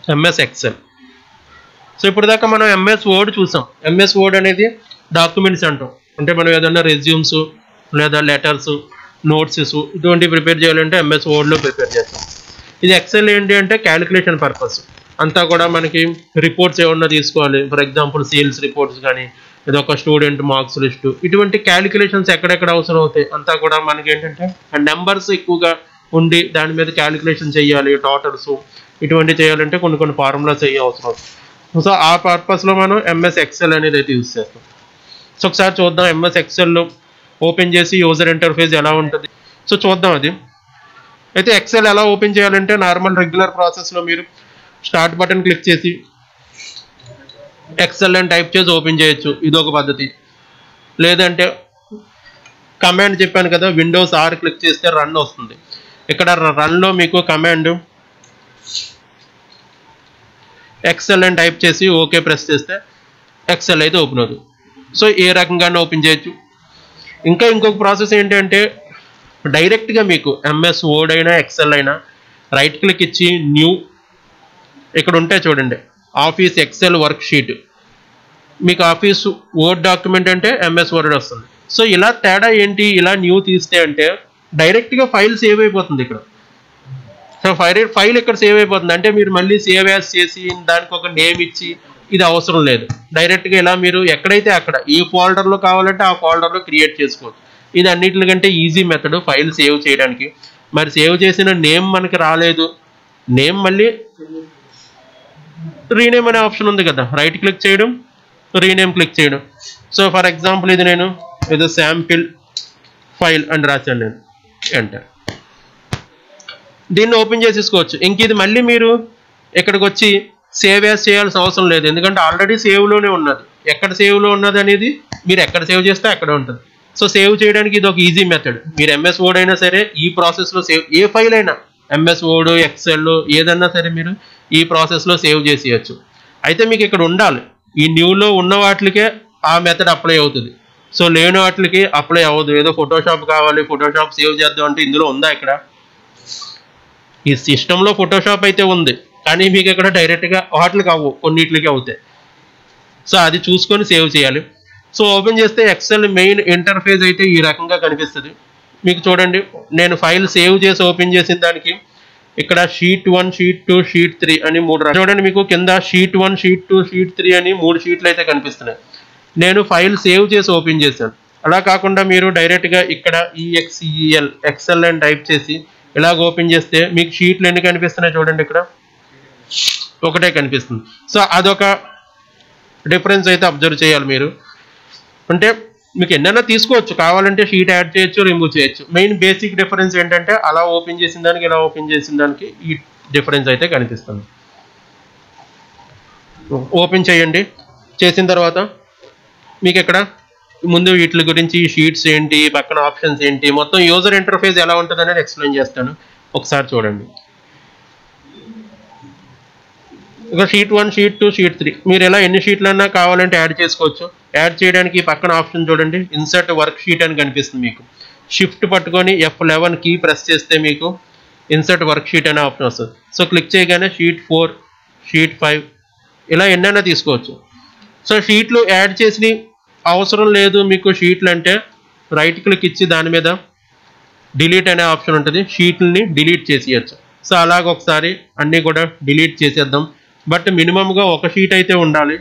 MS Excel so ఇప్పుడు దాకా మనం ఎంఎస్ వర్డ్ చూసాం ఎంఎస్ వర్డ్ అనేది డాక్యుమెంట్స్ అంటాం అంటే మనం ఏదైనా రెజ్యూమ్స్ లేదా లెటర్స్ నోట్స్ ఇటువంటి ప్రిపేర్ చేయాలంటే ఎంఎస్ వర్డ్లో ప్రిపేర్ చేస్తాం ఇది ఎక్సెల్ ఏంటి అంటే క్యాలిక్యులేషన్ పర్పస్ అంతా కూడా మనకి రిపోర్ట్స్ ఏమన్నా తీసుకోవాలి ఫర్ ఎగ్జాంపుల్ సేల్స్ రిపోర్ట్స్ కానీ ఇది ఒక స్టూడెంట్ మార్క్స్ లిస్ట్ ఇటువంటి క్యాలిక్యులేషన్స్ ఎక్కడెక్కడ అవసరం అవుతాయి అంతా కూడా మనకి ఏంటంటే నెంబర్స్ ఎక్కువగా ఉండి దాని మీద క్యాలిక్యులేషన్ చేయాలి టోటల్స్ ఇటువంటి చేయాలంటే కొన్ని కొన్ని ఫార్ములాస్ అయ్యే అవసరం అవుతుంది సో ఆ పర్పస్లో మనం ఎంఎస్ ఎక్సెల్ అనేది అయితే యూస్ చేస్తాం సో ఒకసారి చూద్దాం ఎంఎస్ ఎక్సెల్లో ఓపెన్ చేసి యూజర్ ఇంటర్ఫేస్ ఎలా ఉంటుంది సో చూద్దాం అది అయితే ఎక్సెల్ ఎలా ఓపెన్ చేయాలంటే నార్మల్ రెగ్యులర్ ప్రాసెస్లో మీరు స్టార్ట్ బటన్ క్లిక్ చేసి ఎక్సెల్ అని టైప్ చేసి ఓపెన్ చేయొచ్చు ఇది ఒక పద్ధతి లేదంటే కమాండ్ చెప్పాను కదా విండోస్ ఆర్ క్లిక్ చేస్తే రన్ వస్తుంది ఇక్కడ రన్లో మీకు కమాండ్ ఎక్సెల్ అని టైప్ చేసి ఓకే ప్రెస్ చేస్తే ఎక్సెల్ అయితే ఓపెన్ అవుతుంది సో ఏ రకంగానే ఓపెన్ చేయొచ్చు ఇంకా ఇంకొక ప్రాసెస్ ఏంటంటే డైరెక్ట్గా మీకు ఎంఎస్ వర్డ్ అయినా ఎక్సెల్ అయినా రైట్ క్లిక్ ఇచ్చి న్యూ ఇక్కడ ఉంటాయి చూడండి ఆఫీస్ ఎక్సెల్ వర్క్ షీట్ మీకు ఆఫీస్ వర్డ్ డాక్యుమెంట్ అంటే ఎంఎస్ వర్డ్ వస్తుంది సో ఇలా తేడా ఏంటి ఇలా న్యూ తీస్తే అంటే డైరెక్ట్గా ఫైల్ సేవ్ అయిపోతుంది ఇక్కడ సో ఫైల్ ఫైల్ ఇక్కడ సేవ్ అయిపోతుంది అంటే మీరు మళ్ళీ సేవ్ యాజ్ చేసి దానికి ఒక నేమ్ ఇచ్చి ఇది అవసరం లేదు డైరెక్ట్గా ఇలా మీరు ఎక్కడైతే అక్కడ ఏ ఫోల్డర్లో కావాలంటే ఆ ఫోల్డర్లో క్రియేట్ చేసుకోవచ్చు ఇది అన్నిటికంటే ఈజీ మెథడ్ ఫైల్ సేవ్ చేయడానికి మరి సేవ్ చేసిన నేమ్ మనకి రాలేదు నేమ్ మళ్ళీ రీనేమ్ అనే ఆప్షన్ ఉంది కదా రైట్ క్లిక్ చేయడం రీనేమ్ క్లిక్ చేయడం సో ఫర్ ఎగ్జాంపుల్ ఇది నేను ఏదో శాంపిల్ ఫైల్ అని రాశాను నేను ఎంటర్ దీన్ని ఓపెన్ చేసేసుకోవచ్చు ఇంక ఇది మళ్ళీ మీరు ఇక్కడికి వచ్చి సేవ్ యాజ్ చేయాల్సిన అవసరం లేదు ఎందుకంటే ఆల్రెడీ సేవ్లోనే ఉన్నది ఎక్కడ సేవ్లో ఉన్నది అనేది మీరు ఎక్కడ సేవ్ చేస్తే అక్కడ ఉంటుంది సో సేవ్ చేయడానికి ఇది ఒక ఈజీ మెథడ్ మీరు ఎంఎస్ వర్డ్ అయినా సరే ఈ ప్రాసెస్లో సేవ్ ఏ ఫైల్ అయినా ఎంఎస్ వర్డ్ ఎక్సెల్ ఏదన్నా సరే మీరు ఈ ప్రాసెస్లో సేవ్ చేసేయచ్చు అయితే మీకు ఇక్కడ ఉండాలి ఈ న్యూలో ఉన్న వాటికే ఆ మెథడ్ అప్లై అవుతుంది సో లేని వాటికి అప్లై అవ్వదు ఏదో ఫోటోషాప్ కావాలి ఫోటోషాప్ సేవ్ చేద్దాం అంటే ఇందులో ఉందా ఇక్కడ ఈ సిస్టంలో ఫోటోషాప్ అయితే ఉంది కానీ మీకు ఇక్కడ డైరెక్ట్గా వాటికి అవ్వు కొన్నిటికి అవుతాయి సో అది చూసుకొని సేవ్ చేయాలి సో ఓపెన్ చేస్తే ఎక్సెల్ మెయిన్ ఇంటర్ఫేస్ అయితే ఈ రకంగా కనిపిస్తుంది మీకు చూడండి నేను ఫైల్ సేవ్ చేసి ఓపెన్ చేసిన దానికి ఇక్కడ sheet one sheet two sheet three అని మూడు రా- చూడండి మీకు కింద sheet one sheet two sheet three అని మూడు షీట్లు అయితే కనిపిస్తున్నాయి నేను ఫైల్ సేవ్ చేసి ఓపెన్ చేశాను అలా కాకుండా మీరు డైరెక్ట్గా ఇక్కడ ఈఎక్స్ఈఎల్ ఎక్సెల్ అని టైప్ చేసి ఇలాగ ఓపెన్ చేస్తే మీకు షీట్లు ఎన్ని కనిపిస్తున్నాయి చూడండి ఇక్కడ ఒకటే కనిపిస్తుంది సో అదొక డిఫరెన్స్ అయితే అబ్జర్వ్ చేయాలి మీరు అంటే మీకు ఎన్నైనా తీసుకోవచ్చు కావాలంటే షీట్ యాడ్ చేయొచ్చు రిమూవ్ చేయొచ్చు మెయిన్ బేసిక్ డిఫరెన్స్ ఏంటంటే అలా ఓపెన్ చేసిన దానికి ఇలా ఓపెన్ చేసిన దానికి ఈ డిఫరెన్స్ అయితే కనిపిస్తుంది ఓపెన్ చేయండి చేసిన తర్వాత మీకు ఇక్కడ ముందు వీటి గురించి షీట్స్ ఏంటి పక్కన ఆప్షన్స్ ఏంటి మొత్తం యూజర్ ఇంటర్ఫేస్ ఎలా ఉంటుంది అనేది ఎక్స్ప్లెయిన్ చేస్తాను ఒకసారి చూడండి ఇక sheet one sheet two sheet three మీరు ఎలా ఎన్ని షీట్లన్నా కావాలంటే యాడ్ చేసుకోవచ్చు యాడ్ చేయడానికి ఈ పక్కన ఆప్షన్ చూడండి ఇన్సర్ట్ వర్క్ షీట్ అని కనిపిస్తుంది మీకు షిఫ్ట్ పట్టుకొని ఎఫ్ లెవెన్ కీ ప్రెస్ చేస్తే మీకు ఇన్సర్ట్ వర్క్ షీట్ అనే ఆప్షన్ వస్తుంది సో క్లిక్ చేయగానే షీట్ ఫోర్ షీట్ ఫైవ్ ఇలా ఎన్నైనా తీసుకోవచ్చు సో షీట్లు యాడ్ చేసి అవసరం లేదు మీకు షీట్లు అంటే రైట్ క్లిక్ ఇచ్చి దాని మీద డిలీట్ అనే ఆప్షన్ ఉంటుంది షీట్లని డిలీట్ చేసేయచ్చు సో అలాగ ఒకసారి అన్నీ కూడా డిలీట్ చేసేద్దాం బట్ మినిమంగా ఒక షీట్ అయితే ఉండాలి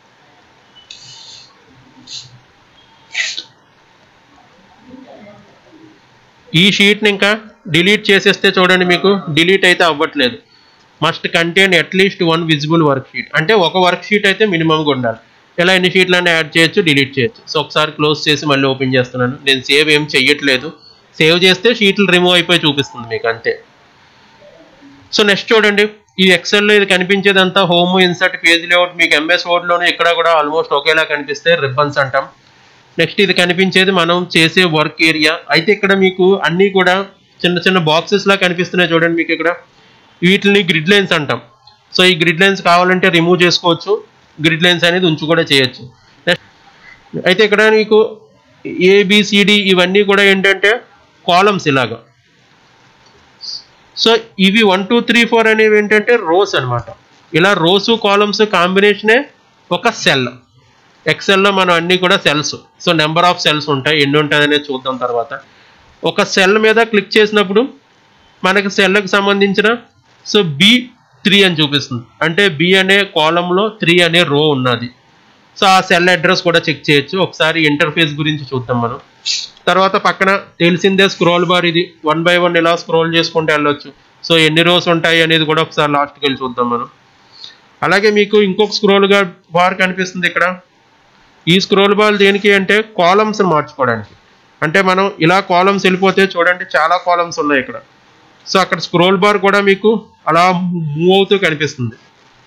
ఈ షీట్ని ఇంకా డిలీట్ చేసేస్తే చూడండి మీకు డిలీట్ అయితే అవ్వట్లేదు must contain at least one visible worksheet అంటే ఒక వర్క్ షీట్ అయితే మినిమంగా ఉండాలి ఇలా ఎన్ని షీట్లైనా యాడ్ చేయొచ్చు డిలీట్ చేయొచ్చు సో ఒకసారి క్లోజ్ చేసి మళ్ళీ ఓపెన్ చేస్తున్నాను నేను సేవ్ ఏం చెయ్యట్లేదు సేవ్ చేస్తే షీట్లు రిమూవ్ అయిపోయి చూపిస్తుంది మీకు అంతే సో నెక్స్ట్ చూడండి ఈ ఎక్సెల్లో ఇది కనిపించేదంతా హోమ్ ఇన్సర్ట్ పేజ్ లేఅవుట్ మీకు ఎంఎస్ వర్డ్లోనే ఇక్కడ కూడా ఆల్మోస్ట్ ఒకేలా కనిపిస్తే రిబ్బన్స్ అంటాం నెక్స్ట్ ఇది కనిపించేది మనం చేసే వర్క్ ఏరియా అయితే ఇక్కడ మీకు అన్నీ కూడా చిన్న చిన్న బాక్సెస్ లా కనిపిస్తున్నాయి చూడండి మీకు ఇక్కడ వీటిని గ్రిడ్ లైన్స్ అంటాం సో ఈ గ్రిడ్ లైన్స్ కావాలంటే రిమూవ్ చేసుకోవచ్చు గ్రిడ్ లైన్స్ అనేది ఉంచు కూడా చేయొచ్చు అయితే ఇక్కడ మీకు ఏబిసిడి ఇవన్నీ కూడా ఏంటంటే కాలమ్స్ ఇలాగా సో ఇవి వన్ టూ త్రీ ఫోర్ అనేవి ఏంటంటే రోస్ అన్నమాట ఇలా రోసు కాలమ్స్ కాంబినేషనే ఒక సెల్ ఎక్సెల్లో మనం అన్నీ కూడా cells so number of cells ఉంటాయి ఎన్ని ఉంటాయి అనేది చూద్దాం తర్వాత ఒక సెల్ మీద క్లిక్ చేసినప్పుడు మనకి సెల్కి సంబంధించిన సో బి త్రీ అని చూపిస్తుంది అంటే బి అనే కాలంలో త్రీ అనే రో ఉన్నది సో ఆ సెల్ అడ్రస్ కూడా చెక్ చేయొచ్చు ఒకసారి ఇంటర్ఫేస్ గురించి చూద్దాం మనం తర్వాత పక్కన తెలిసిందే స్క్రోల్ బార్ ఇది వన్ బై వన్ ఇలా స్క్రోల్ చేసుకుంటూ వెళ్ళొచ్చు సో ఎన్ని రోస్ ఉంటాయి అనేది కూడా ఒకసారి లాస్ట్కి వెళ్ళి చూద్దాం మనం అలాగే మీకు ఇంకొక స్క్రోల్ బార్ కనిపిస్తుంది ఇక్కడ ఈ స్క్రోల్ బార్ దేనికి అంటే కాలమ్స్ మార్చుకోవడానికి అంటే మనం ఇలా కాలమ్స్ వెళ్ళిపోతే చూడండి చాలా కాలమ్స్ ఉన్నాయి ఇక్కడ సో అక్కడ స్క్రోల్ బార్ కూడా మీకు అలా మూవ్ అవుతూ కనిపిస్తుంది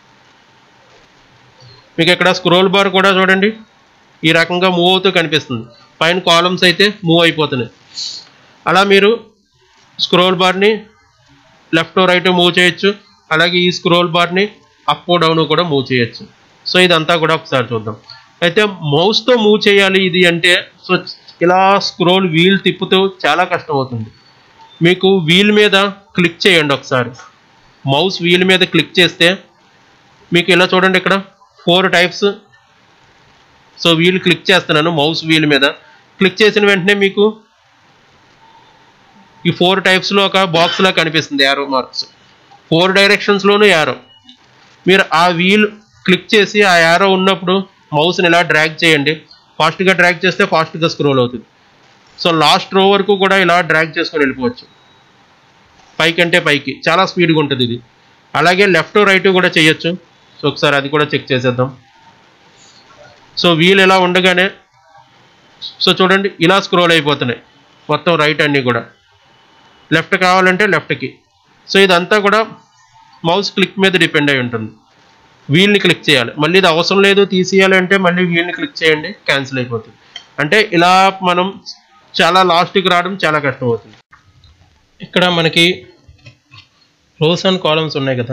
మీకు ఇక్కడ స్క్రోల్ బార్ కూడా చూడండి ఈ రకంగా మూవ్ అవుతూ కనిపిస్తుంది పైన కాలమ్స్ అయితే మూవ్ అయిపోతున్నాయి అలా మీరు స్క్రోల్ బార్ని లెఫ్ట్ రైట్ మూవ్ చేయొచ్చు అలాగే ఈ స్క్రోల్ బార్ని అప్ డౌన్ కూడా మూవ్ చేయొచ్చు సో ఇదంతా కూడా ఒకసారి చూద్దాం అయితే మౌస్తో మూవ్ చేయాలి ఇది అంటే సో ఇలా స్క్రోల్ వీల్ తిప్పుతూ చాలా కష్టం అవుతుంది మీకు వీల్ మీద క్లిక్ చేయండి ఒకసారి మౌస్ వీల్ మీద క్లిక్ చేస్తే మీకు ఇలా చూడండి ఇక్కడ four types so wheel click చేస్తున్నాను మౌస్ వీల్ మీద క్లిక్ చేసిన వెంటనే మీకు ఈ ఫోర్ టైప్స్లో ఒక బాక్స్లా కనిపిస్తుంది యారో మార్క్స్ ఫోర్ డైరెక్షన్స్లోనూ యారో మీరు ఆ వీల్ క్లిక్ చేసి ఆ యారో ఉన్నప్పుడు మౌస్ని ఇలా డ్రాగ్ చేయండి ఫాస్ట్గా డ్రాగ్ చేస్తే ఫాస్ట్గా స్క్రోల్ అవుతుంది సో లాస్ట్ రో వరకు కూడా ఇలా డ్రాగ్ చేసుకొని వెళ్ళిపోవచ్చు పైకి అంటే పైకి చాలా స్పీడ్గా ఉంటుంది ఇది అలాగే లెఫ్ట్ రైట్ కూడా చేయొచ్చు సో ఒకసారి అది కూడా చెక్ చేసేద్దాం సో వీల్ ఇలా ఉండగానే సో చూడండి ఇలా స్క్రోల్ అయిపోతున్నాయి మొత్తం రైట్ అన్నీ కూడా లెఫ్ట్ కావాలంటే లెఫ్ట్కి సో ఇదంతా కూడా మౌస్ క్లిక్ మీద డిపెండ్ అయి ఉంటుంది వీల్ని క్లిక్ చేయాలి మళ్ళీ ఇది అవసరం లేదు తీసేయాలి అంటే మళ్ళీ వీల్ని క్లిక్ చేయండి క్యాన్సిల్ అయిపోతుంది అంటే ఇలా మనం చాలా లాస్ట్కి రావడం చాలా కష్టం అవుతుంది ఇక్కడ మనకి రోస్ అండ్ కాలమ్స్ ఉన్నాయి కదా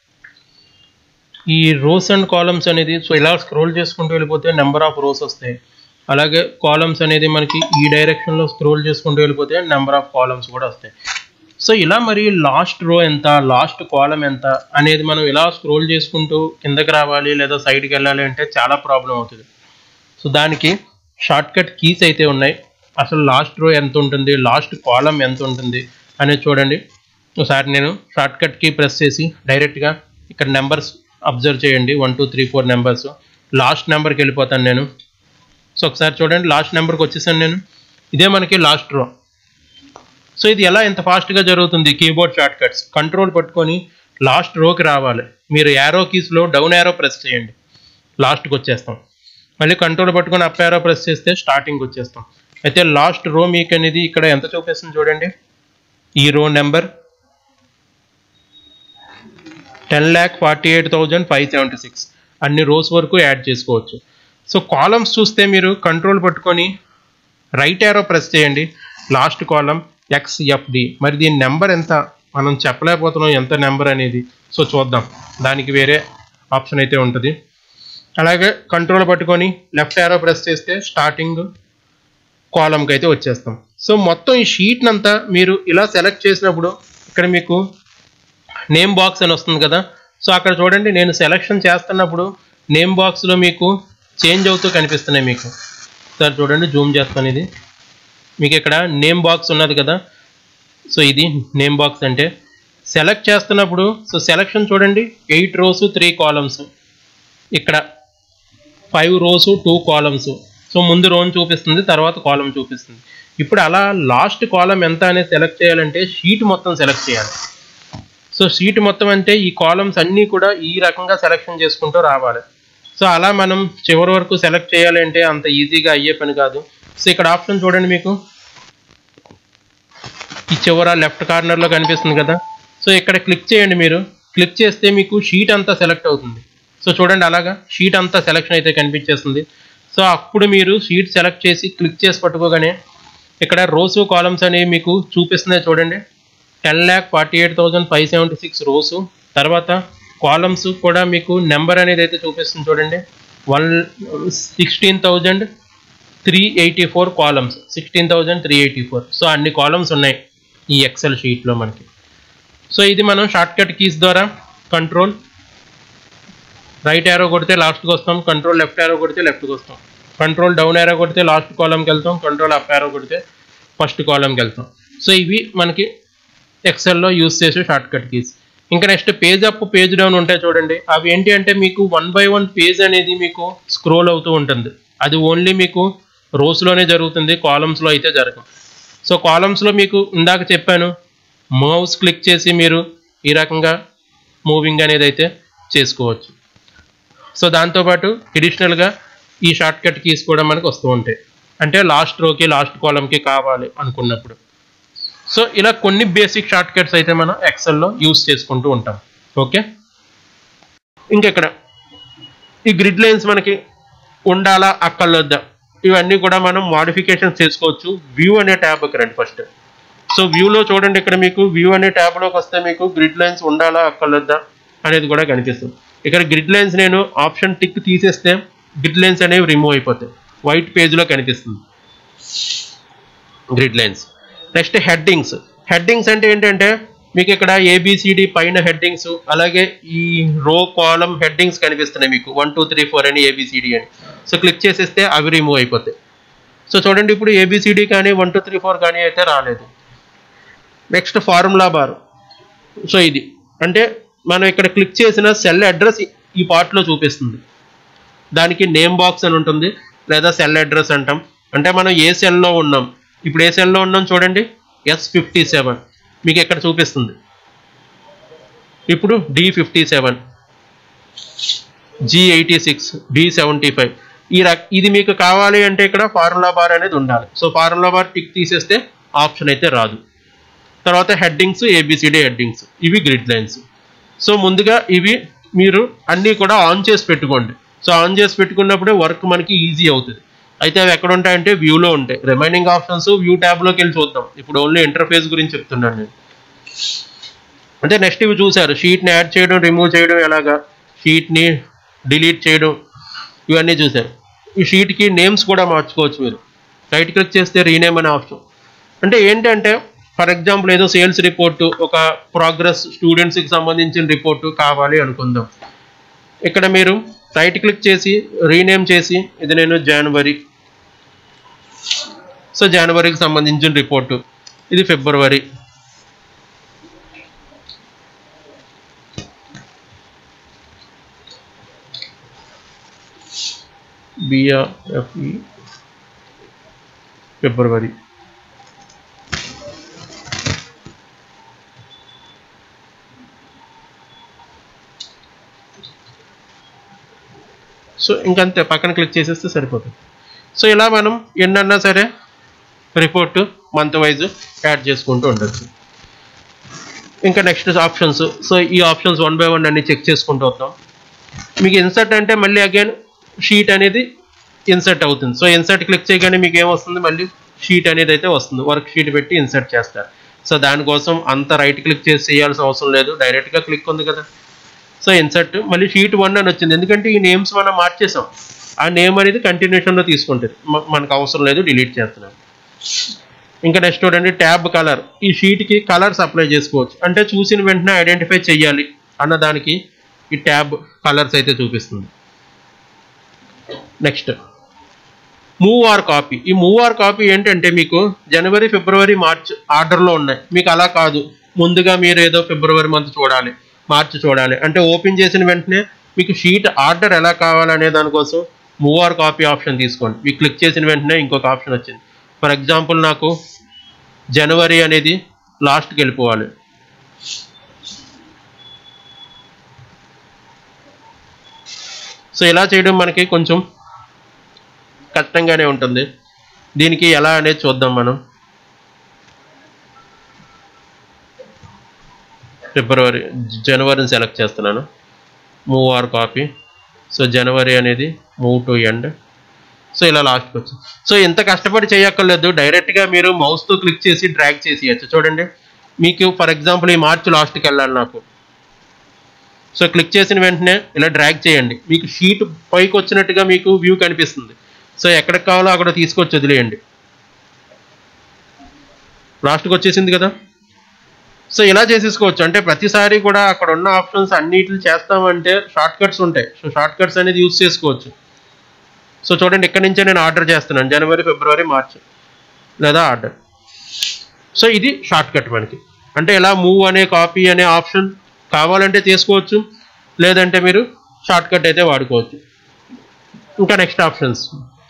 ఈ రోస్ అండ్ కాలమ్స్ అనేది సో ఇలా స్క్రోల్ చేసుకుంటూ వెళ్ళిపోతే నెంబర్ ఆఫ్ రోస్ వస్తాయి అలాగే కాలమ్స్ అనేది మనకి ఈ డైరెక్షన్లో స్క్రోల్ చేసుకుంటూ వెళ్ళిపోతే నెంబర్ ఆఫ్ కాలమ్స్ కూడా వస్తాయి సో ఇలా మరి లాస్ట్ రో ఎంత లాస్ట్ కాలం ఎంత అనేది మనం ఇలా స్క్రోల్ చేసుకుంటూ కిందకి రావాలి లేదా సైడ్కి వెళ్ళాలి అంటే చాలా ప్రాబ్లం అవుతుంది సో దానికి షార్ట్ కట్ కీస్ అయితే ఉన్నాయి అసలు లాస్ట్ రో ఎంత ఉంటుంది లాస్ట్ కాలం ఎంత ఉంటుంది అనేది చూడండి ఒకసారి నేను షార్ట్ కట్ కీ ప్రెస్ చేసి డైరెక్ట్గా ఇక్కడ నెంబర్స్ అబ్జర్వ్ చేయండి one two three four numbers last నెంబర్కి వెళ్ళిపోతాను నేను సో ఒకసారి చూడండి లాస్ట్ నెంబర్కి వచ్చేసాను నేను ఇదే మనకి లాస్ట్ రో సో ఇది ఎలా ఎంత ఫాస్ట్గా జరుగుతుంది కీబోర్డ్ షార్ట్ కట్స్ కంట్రోల్ పట్టుకొని లాస్ట్ రోకి రావాలి మీరు యారో కీస్లో డౌన్ యారో ప్రెస్ చేయండి లాస్ట్కి వచ్చేస్తాం మళ్ళీ కంట్రోల్ పట్టుకొని అప్ యారో ప్రెస్ చేస్తే స్టార్టింగ్కి వచ్చేస్తాం అయితే లాస్ట్ రో మీకు అనేది ఇక్కడ ఎంత చూపిస్తుంది చూడండి ఈ row number ten lakh forty eight thousand five seventy six అన్ని రోస్ వరకు యాడ్ చేసుకోవచ్చు సో కాలమ్స్ చూస్తే మీరు కంట్రోల్ పట్టుకొని రైట్ యారో ప్రెస్ చేయండి లాస్ట్ కాలం ఎక్స్ఎఫ్డి మరి దీని నెంబర్ ఎంత మనం చెప్పలేకపోతున్నాం ఎంత నెంబర్ అనేది సో చూద్దాం దానికి వేరే ఆప్షన్ అయితే ఉంటుంది అలాగే కంట్రోల్ పట్టుకొని లెఫ్ట్ యారో ప్రెస్ చేస్తే స్టార్టింగ్ కాలంకి అయితే వచ్చేస్తాం సో మొత్తం ఈ షీట్ని అంతా మీరు ఇలా సెలెక్ట్ చేసినప్పుడు ఇక్కడ మీకు నేమ్ బాక్స్ అని వస్తుంది కదా సో అక్కడ చూడండి నేను సెలెక్షన్ చేస్తున్నప్పుడు నేమ్ బాక్స్లో మీకు చేంజ్ అవుతూ కనిపిస్తున్నాయి మీకు సార్ చూడండి జూమ్ చేస్తాను ఇది మీకు ఇక్కడ నేమ్ బాక్స్ ఉన్నది కదా సో ఇది నేమ్ బాక్స్ అంటే సెలెక్ట్ చేస్తున్నప్పుడు సో సెలెక్షన్ చూడండి ఎయిట్ రోస్ త్రీ కాలమ్స్ ఇక్కడ five rows two columns so ముందు రోని చూపిస్తుంది తర్వాత కాలం చూపిస్తుంది ఇప్పుడు అలా లాస్ట్ కాలం ఎంత అనేది సెలెక్ట్ చేయాలంటే షీట్ మొత్తం సెలెక్ట్ చేయాలి సో షీట్ మొత్తం అంటే ఈ కాలమ్స్ అన్నీ కూడా ఈ రకంగా సెలెక్షన్ చేసుకుంటూ రావాలి సో అలా మనం చివరి వరకు సెలెక్ట్ చేయాలి అంటే అంత ఈజీగా అయ్యే పని కాదు సో ఇక్కడ ఆప్షన్ చూడండి మీకు ఈ చివర లెఫ్ట్ కార్నర్లో కనిపిస్తుంది కదా సో ఇక్కడ క్లిక్ చేయండి మీరు క్లిక్ చేస్తే మీకు షీట్ అంతా సెలెక్ట్ అవుతుంది సో చూడండి అలాగా షీట్ అంతా సెలెక్షన్ అయితే కనిపించేస్తుంది సో అప్పుడు మీరు షీట్ సెలెక్ట్ చేసి క్లిక్ చేసి పట్టుకోగానే ఇక్కడ రోసు కాలమ్స్ అనేవి మీకు చూపిస్తున్నాయి చూడండి ten lakh forty eight thousand five seventy six rows తర్వాత కాలమ్స్ కూడా మీకు నెంబర్ అనేది అయితే చూపిస్తుంది చూడండి one sixteen thousand three eighty four columns sixteen thousand three eighty four so అన్ని కాలమ్స్ ఉన్నాయి ఈ ఎక్సెల్ షీట్లో మనకి సో ఇది మనం షార్ట్ కట్ కీస్ ద్వారా కంట్రోల్ రైట్ యారో కొడితే లాస్ట్కి వస్తాం కంట్రోల్ లెఫ్ట్ యారో కొడితే లెఫ్ట్కి వస్తాం కంట్రోల్ డౌన్ యారో కొడితే లాస్ట్ కాలంకి వెళ్తాం కంట్రోల్ అప్ యారో కొడితే ఫస్ట్ కాలంకి వెళ్తాం సో ఇవి మనకి ఎక్సెల్లో యూస్ చేసే షార్ట్ కట్ కీస్ ఇంకా next page up page down ఉంటాయి చూడండి అవి ఏంటి అంటే మీకు వన్ బై వన్ పేజ్ అనేది మీకు స్క్రోల్ అవుతూ ఉంటుంది అది ఓన్లీ మీకు రోస్లోనే జరుగుతుంది కాలమ్స్లో అయితే జరగదు సో కాలమ్స్లో మీకు ఇందాక చెప్పాను మౌస్ క్లిక్ చేసి మీరు ఈ రకంగా మూవింగ్ అనేది అయితే చేసుకోవచ్చు సో దాంతోపాటు ఎడిషనల్గా ఈ షార్ట్ కట్ కీస్ కూడా మనకు వస్తూ ఉంటాయి అంటే లాస్ట్ రోకి లాస్ట్ కాలంకి కావాలి అనుకున్నప్పుడు సో ఇలా కొన్ని బేసిక్ షార్ట్ కట్స్ అయితే మనం ఎక్సెల్లో యూస్ చేసుకుంటూ ఉంటాం ఓకే ఇంకెక్కడ ఈ గ్రిడ్ లైన్స్ మనకి ఉండాలా అక్కర్లొద్దా ఇవన్నీ కూడా మనం మాడిఫికేషన్స్ చేసుకోవచ్చు వ్యూ అనే ట్యాబ్కి రండి ఫస్ట్ సో వ్యూలో చూడండి ఇక్కడ మీకు వ్యూ అనే ట్యాబ్లోకి వస్తే మీకు గ్రిడ్ లైన్స్ ఉండాలా అక్కర్లొద్దా అనేది కూడా కనిపిస్తుంది ఇక్కడ గ్రిడ్ లైన్స్ నేను ఆప్షన్ టిక్ తీసేస్తే గ్రిడ్ లైన్స్ అనేవి రిమూవ్ అయిపోతాయి వైట్ పేజ్లో కనిపిస్తుంది grid lines next headings headings అంటే ఏంటంటే మీకు ఇక్కడ ఏబిసిడి పైన హెడ్డింగ్స్ అలాగే ఈ రో కాలం హెడ్డింగ్స్ కనిపిస్తున్నాయి మీకు వన్ టూ త్రీ ఫోర్ అని ఏబిసిడి అని సో క్లిక్ చేసేస్తే అవి రిమూవ్ అయిపోతాయి సో చూడండి ఇప్పుడు ఏబిసిడి కానీ వన్ టూ త్రీ ఫోర్ కానీ అయితే రాలేదు నెక్స్ట్ ఫార్ములా బార్ సో ఇది అంటే మనం ఇక్కడ క్లిక్ చేసిన సెల్ అడ్రస్ ఈ పార్ట్లో చూపిస్తుంది దానికి నేమ్ బాక్స్ అని ఉంటుంది లేదా సెల్ అడ్రస్ అంటాం అంటే మనం ఏ సెల్లో ఉన్నాం ఇప్పుడు ఏ సెల్లో ఉన్నాం చూడండి ఎస్ ఫిఫ్టీ సెవెన్ మీకు ఎక్కడ చూపిస్తుంది ఇప్పుడు D fifty seven G eighty six D seventy five ఈ రక ఇది మీకు కావాలి అంటే ఇక్కడ ఫార్ములా బార్ అనేది ఉండాలి సో ఫార్ములా బార్ టిక్ తీసేస్తే ఆప్షన్ అయితే రాదు తర్వాత హెడ్డింగ్స్ ఏబిసిడి హెడ్డింగ్స్ ఇవి గ్రిడ్ లైన్స్ సో ముందుగా ఇవి మీరు అన్నీ కూడా ఆన్ చేసి పెట్టుకోండి సో ఆన్ చేసి పెట్టుకున్నప్పుడే వర్క్ మనకి ఈజీ అవుతుంది అయితే అవి ఎక్కడ ఉంటాయంటే వ్యూలో ఉంటాయి రిమైనింగ్ ఆప్షన్స్ వ్యూ ట్యాబ్లోకి వెళ్ళి చూద్దాం ఇప్పుడు ఓన్లీ ఇంటర్ఫేస్ గురించి చెప్తున్నాను నేను అంటే నెక్స్ట్ ఇవి చూసారు షీట్ని యాడ్ చేయడం రిమూవ్ చేయడం ఎలాగా షీట్ని డిలీట్ చేయడం ఇవన్నీ చూసారు ఈ షీట్కి నేమ్స్ కూడా మార్చుకోవచ్చు మీరు రైట్ క్లిక్ చేస్తే రీనేమ్ అనే ఆప్షన్ అంటే ఏంటంటే ఫర్ ఎగ్జాంపుల్ ఏదో సేల్స్ రిపోర్టు ఒక ప్రోగ్రెస్ స్టూడెంట్స్కి సంబంధించిన రిపోర్టు కావాలి అనుకుందాం ఇక్కడ మీరు రైట్ క్లిక్ చేసి రీనేమ్ చేసి ఇది నేను జనవరి సో జనవరికి సంబంధించిన రిపోర్టు ఇది ఫిబ్రవరి బిఆర్ఎఫ్ఈ ఫిబ్రవరి సో ఇంకంతే పక్కన క్లిక్ చేసేస్తే సరిపోతుంది సో ఇలా మనం ఎన్నన్నా సరే రిపోర్ట్ మంత్ వైజ్ యాడ్ చేసుకుంటూ ఉండొచ్చు ఇంకా నెక్స్ట్ ఆప్షన్స్ సో ఈ ఆప్షన్స్ వన్ బై వన్ అన్ని చెక్ చేసుకుంటూ వద్దాం మీకు ఇన్సర్ట్ అంటే మళ్ళీ అగైన్ షీట్ అనేది ఇన్సర్ట్ అవుతుంది సో ఇన్సర్ట్ క్లిక్ చేయగానే మీకు ఏమొస్తుంది మళ్ళీ షీట్ అనేది అయితే వస్తుంది వర్క్ షీట్ పెట్టి ఇన్సర్ట్ చేస్తారు సో దానికోసం అంత రైట్ క్లిక్ చేసి చేయాల్సిన అవసరం లేదు డైరెక్ట్గా క్లిక్ ఉంది కదా సో ఇన్సర్ట్ మళ్ళీ షీట్ వన్ అని వచ్చింది ఎందుకంటే ఈ నేమ్స్ మనం మార్చేసాం ఆ నేమ్ అనేది కంటిన్యూషన్లో తీసుకుంటుంది మ- మనకు అవసరం లేదు డిలీట్ చేస్తున్నాం ఇంకా నెక్స్ట్ చూడండి ట్యాబ్ కలర్ ఈ షీట్కి కలర్స్ అప్లై చేసుకోవచ్చు అంటే చూసిన వెంటనే ఐడెంటిఫై చేయాలి అన్న దానికి ఈ ట్యాబ్ కలర్స్ అయితే చూపిస్తుంది నెక్స్ట్ మూవ్ ఆర్ కాపీ ఈ మూవ్ ఆర్ కాపీ ఏంటంటే మీకు జనవరి ఫిబ్రవరి మార్చ్ ఆర్డర్లో ఉన్నాయి మీకు అలా కాదు ముందుగా మీరు ఏదో ఫిబ్రవరి మంత్ చూడాలి మార్చ్ చూడాలి అంటే ఓపెన్ చేసిన వెంటనే మీకు షీట్ ఆర్డర్ ఎలా కావాలనే దానికోసం మూవ్ ఆర్ కాపీ ఆప్షన్ తీసుకోండి మీకు క్లిక్ చేసిన వెంటనే ఇంకొక ఆప్షన్ వచ్చింది ఫర్ ఎగ్జాంపుల్ నాకు జనవరి అనేది లాస్ట్కి వెళ్ళిపోవాలి సో ఇలా చేయడం మనకి కొంచెం కష్టంగానే ఉంటుంది దీనికి ఎలా అనేది చూద్దాం మనం ఫిబ్రవరి జనవరిని సెలెక్ట్ చేస్తున్నాను మూవ్ ఆర్ కాపీ సో జనవరి అనేది మూవ్ టు ఎండ్ సో ఇలా లాస్ట్కి వచ్చింది సో ఇంత కష్టపడి చేయక్కర్లేదు డైరెక్ట్గా మీరు మౌస్తో క్లిక్ చేసి డ్రాగ్ చేసి చూడండి మీకు ఫర్ ఎగ్జాంపుల్ ఈ మార్చ్ లాస్ట్కి వెళ్ళాలి నాకు సో క్లిక్ చేసిన వెంటనే ఇలా డ్రాగ్ చేయండి మీకు షీట్ పైకి వచ్చినట్టుగా మీకు వ్యూ కనిపిస్తుంది సో ఎక్కడికి కావాలో అక్కడ తీసుకొచ్చి వదిలేయండి లాస్ట్కి వచ్చేసింది కదా సో ఇలా చేసేసుకోవచ్చు అంటే ప్రతిసారి కూడా అక్కడ ఉన్న ఆప్షన్స్ అన్నిటిని చేస్తామంటే షార్ట్ కట్స్ ఉంటాయి సో షార్ట్ కట్స్ అనేది యూస్ చేసుకోవచ్చు సో చూడండి ఇక్కడ నుంచే నేను ఆర్డర్ చేస్తున్నాను జనవరి ఫిబ్రవరి మార్చ్ లేదా ఆర్డర్ సో ఇది షార్ట్ కట్ మనకి అంటే ఇలా మూవ్ అనే కాపీ అనే ఆప్షన్ కావాలంటే తీసుకోవచ్చు లేదంటే మీరు షార్ట్ కట్ అయితే వాడుకోవచ్చు ఇంకా నెక్స్ట్ ఆప్షన్స్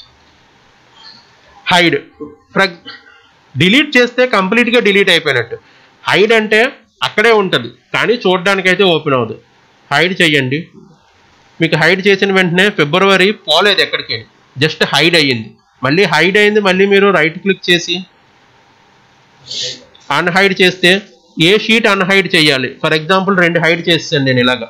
హైడ్ ఫ్రగ్ డిలీట్ చేస్తే కంప్లీట్గా డిలీట్ అయిపోయినట్టు హైడ్ అంటే అక్కడే ఉంటుంది కానీ చూడడానికి అయితే ఓపెన్ అవ్వదు హైడ్ చెయ్యండి మీకు హైడ్ చేసిన వెంటనే ఫిబ్రవరి పోలేదు ఎక్కడికి జస్ట్ హైడ్ అయ్యింది మళ్ళీ హైడ్ అయింది మళ్ళీ మీరు రైట్ క్లిక్ చేసి అన్హైడ్ చేస్తే ఏ షీట్ అన్హైడ్ చేయాలి ఫర్ ఎగ్జాంపుల్ రెండు హైడ్ చేస్తాను నేను ఇలాగా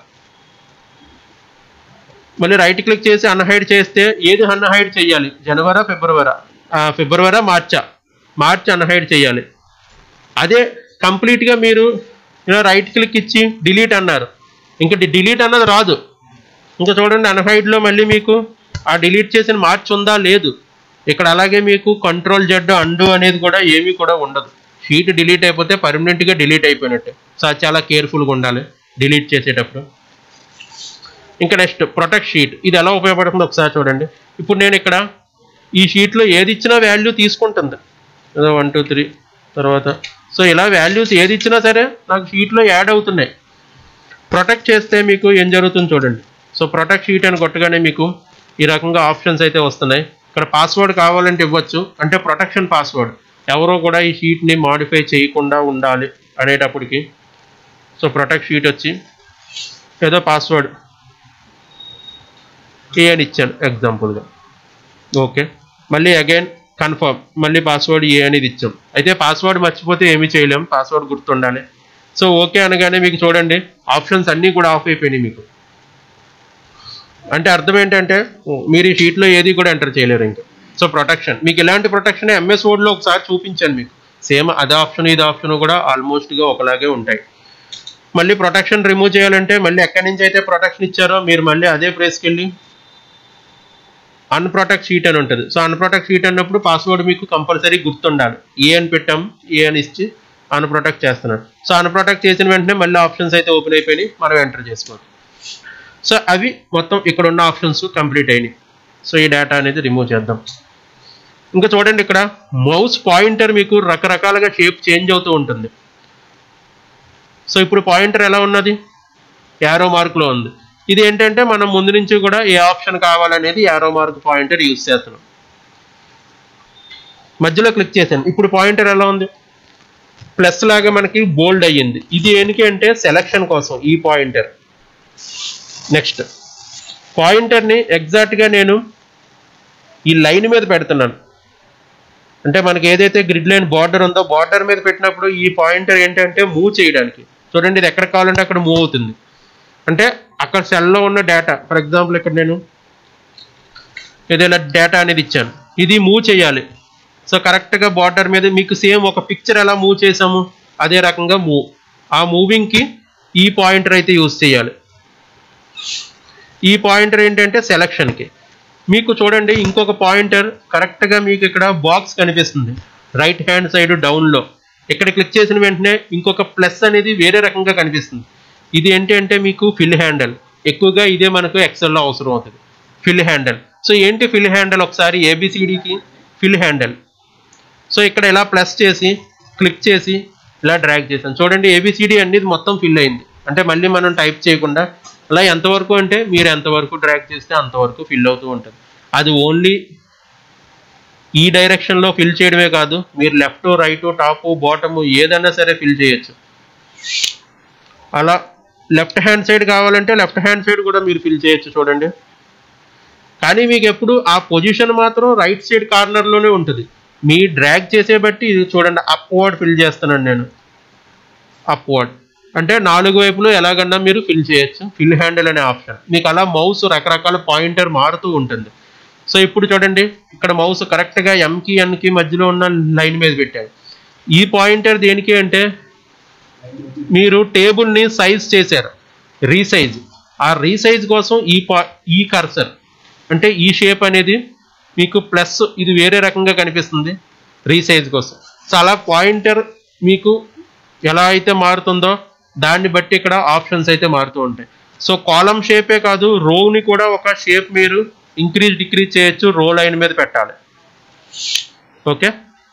మళ్ళీ రైట్ క్లిక్ చేసి అన్హైడ్ చేస్తే ఏది అన్హైడ్ చేయాలి జనవరా ఫిబ్రవరా ఫిబ్రవరా మార్చా మార్చ్ అన్హైడ్ చేయాలి అదే కంప్లీట్గా మీరు ఇలా రైట్ క్లిక్ ఇచ్చి డిలీట్ అన్నారు ఇంకా డిలీట్ అన్నది రాదు ఇంకా చూడండి అన్హైడ్లో మళ్ళీ మీకు ఆ డిలీట్ చేసిన మార్చ్ ఉందా లేదు ఇక్కడ అలాగే మీకు కంట్రోల్ జెడ్ అండు అనేది కూడా ఏమీ కూడా ఉండదు షీట్ డిలీట్ అయిపోతే పర్మనెంట్గా డిలీట్ అయిపోయినట్టే సో అది చాలా కేర్ఫుల్గా ఉండాలి డిలీట్ చేసేటప్పుడు ఇంకా నెక్స్ట్ ప్రొటెక్ట్ షీట్ ఇది ఎలా ఉపయోగపడుతుందో ఒకసారి చూడండి ఇప్పుడు నేను ఇక్కడ ఈ షీట్లో ఏది ఇచ్చినా వాల్యూ తీసుకుంటుంది వన్ టూ త్రీ తర్వాత సో ఇలా వాల్యూస్ ఏది ఇచ్చినా సరే నాకు షీట్లో యాడ్ అవుతున్నాయి ప్రొటెక్ట్ చేస్తే మీకు ఏం జరుగుతుంది చూడండి సో ప్రొటెక్ట్ షీట్ అని కొట్టగానే మీకు ఈ రకంగా ఆప్షన్స్ అయితే వస్తున్నాయి ఇక్కడ పాస్వర్డ్ కావాలంటే ఇవ్వచ్చు అంటే ప్రొటెక్షన్ పాస్వర్డ్ ఎవరో కూడా ఈ షీట్ని మాడిఫై చేయకుండా ఉండాలి అనేటప్పటికి సో ప్రొటెక్ట్ షీట్ వచ్చి ఏదో పాస్వర్డ్ ఏ అని ఇచ్చాను ఎగ్జాంపుల్గా ఓకే మళ్ళీ అగైన్ కన్ఫర్మ్ మళ్ళీ పాస్వర్డ్ ఏ అనేది ఇచ్చాం అయితే పాస్వర్డ్ మర్చిపోతే ఏమీ చేయలేం పాస్వర్డ్ గుర్తుండాలి సో ఓకే అనగానే మీకు చూడండి ఆప్షన్స్ అన్నీ కూడా ఆఫ్ అయిపోయినాయి మీకు అంటే అర్థం ఏంటంటే మీరు ఈ షీట్లో ఏది కూడా ఎంటర్ చేయలేరు ఇంకా సో ప్రొటెక్షన్ మీకు ఇలాంటి ప్రొటెక్షన్ ఎంఎస్ వర్డ్లో ఒకసారి చూపించాను మీకు సేమ్ అదే ఆప్షన్ ఇది ఆప్షన్ కూడా ఆల్మోస్ట్గా ఒకలాగే ఉంటాయి మళ్ళీ ప్రొటెక్షన్ రిమూవ్ చేయాలంటే మళ్ళీ ఎక్కడి నుంచి అయితే ప్రొటెక్షన్ ఇచ్చారో మీరు మళ్ళీ అదే ప్లేస్కి వెళ్ళి అన్ప్రొటెక్ట్ షీట్ అని ఉంటుంది సో అన్ప్రొటెక్ట్ షీట్ అన్నప్పుడు పాస్వర్డ్ మీకు కంపల్సరీ గుర్తుండాలి ఏ అని పెట్టాం ఏ అని ఇచ్చి అన్ప్రొటెక్ట్ చేస్తున్నాడు సో అన్ప్రొటెక్ట్ చేసిన వెంటనే మళ్ళీ ఆప్షన్స్ అయితే ఓపెన్ అయిపోయినాయి మనం ఎంటర్ చేసుకోవాలి సో అవి మొత్తం ఇక్కడ ఉన్న ఆప్షన్స్ కంప్లీట్ అయినాయి సో ఈ డేటా అనేది రిమూవ్ చేద్దాం ఇంకా చూడండి ఇక్కడ మౌస్ పాయింటర్ మీకు రకరకాలుగా షేప్ చేంజ్ అవుతూ ఉంటుంది సో ఇప్పుడు పాయింటర్ ఎలా ఉన్నది యారో మార్క్లో ఉంది ఇది ఏంటంటే మనం ముందు నుంచి కూడా ఏ ఆప్షన్ కావాలనేది యారో మార్క్ పాయింటర్ యూజ్ చేస్తున్నాం మధ్యలో క్లిక్ చేశాను ఇప్పుడు పాయింటర్ ఎలా ఉంది ప్లస్ లాగా మనకి బోల్డ్ అయ్యింది ఇది ఏంటి అంటే సెలక్షన్ కోసం ఈ పాయింటర్ నెక్స్ట్ పాయింటర్ని ఎగ్జాక్ట్గా నేను ఈ లైన్ మీద పెడుతున్నాను అంటే మనకి ఏదైతే గ్రిడ్ లైన్ బార్డర్ ఉందో బార్డర్ మీద పెట్టినప్పుడు ఈ పాయింటర్ ఏంటంటే మూవ్ చేయడానికి చూడండి ఇది ఎక్కడ కావాలంటే అక్కడ మూవ్ అవుతుంది అంటే అక్కడ సెల్లో ఉన్న డేటా ఫర్ ఎగ్జాంపుల్ ఇక్కడ నేను ఏదైనా డేటా అనేది ఇచ్చాను ఇది మూవ్ చేయాలి సో కరెక్ట్గా బార్డర్ మీద మీకు సేమ్ ఒక పిక్చర్ ఎలా మూవ్ చేసాము అదే రకంగా మూవ్ ఆ మూవింగ్కి ఈ పాయింటర్ అయితే యూజ్ చేయాలి ఈ పాయింటర్ ఏంటంటే సెలక్షన్కి మీకు చూడండి ఇంకొక పాయింటర్ కరెక్ట్గా మీకు ఇక్కడ బాక్స్ కనిపిస్తుంది రైట్ హ్యాండ్ సైడ్ డౌన్లో ఇక్కడ క్లిక్ చేసిన వెంటనే ఇంకొక ప్లస్ అనేది వేరే రకంగా కనిపిస్తుంది ఇది ఏంటి అంటే మీకు ఫిల్ హ్యాండల్ ఎక్కువగా ఇదే మనకు ఎక్సెల్లో అవసరం అవుతుంది ఫిల్ హ్యాండల్ సో ఏంటి ఫిల్ హ్యాండల్ ఒకసారి ఏబిసిడికి ఫిల్ హ్యాండల్ సో ఇక్కడ ఇలా ప్లస్ చేసి క్లిక్ చేసి ఇలా డ్రాగ్ చేసాను చూడండి ఏబిసిడి అనేది మొత్తం ఫిల్ అయింది అంటే మళ్ళీ మనం టైప్ చేయకుండా అలా ఎంతవరకు అంటే మీరు ఎంతవరకు డ్రాగ్ చేస్తే అంతవరకు ఫిల్ అవుతూ ఉంటుంది అది ఓన్లీ ఈ డైరెక్షన్లో ఫిల్ చేయడమే కాదు మీరు లెఫ్ట్ రైట్ టాప్ బాటమ్ ఏదైనా సరే ఫిల్ చేయొచ్చు అలా లెఫ్ట్ హ్యాండ్ సైడ్ కావాలంటే లెఫ్ట్ హ్యాండ్ సైడ్ కూడా మీరు ఫిల్ చేయొచ్చు చూడండి కానీ మీకు ఎప్పుడు ఆ పొజిషన్ మాత్రం రైట్ సైడ్ కార్నర్లోనే ఉంటుంది మీ డ్రాగ్ చేసే బట్టి ఇది చూడండి అప్వర్డ్ ఫిల్ చేస్తున్నాను నేను అప్వర్డ్ అంటే నాలుగు వైపులు ఎలాగన్నా మీరు ఫిల్ చేయొచ్చు ఫిల్ హ్యాండిల్ అనే ఆప్షన్ మీకు అలా మౌస్ రకరకాల పాయింటర్ మారుతూ ఉంటుంది సో ఇప్పుడు చూడండి ఇక్కడ మౌస్ కరెక్ట్గా ఎంకి ఎన్కి మధ్యలో ఉన్న లైన్ మీద పెట్టాడు ఈ పాయింటర్ దేనికి అంటే మీరు టేబుల్ని సైజ్ చేశారు రీసైజ్ ఆ రీసైజ్ కోసం ఈ పా ఈ కర్సర్ అంటే ఈ షేప్ అనేది మీకు ప్లస్ ఇది వేరే రకంగా కనిపిస్తుంది రీసైజ్ కోసం సో అలా పాయింటర్ మీకు ఎలా అయితే మారుతుందో దాన్ని బట్టి ఇక్కడ ఆప్షన్స్ అయితే మారుతూ ఉంటాయి సో కాలం షేపే కాదు రోని కూడా ఒక షేప్ మీరు ఇంక్రీజ్ డిక్రీజ్ చేయొచ్చు రో లైన్ మీద పెట్టాలి ఓకే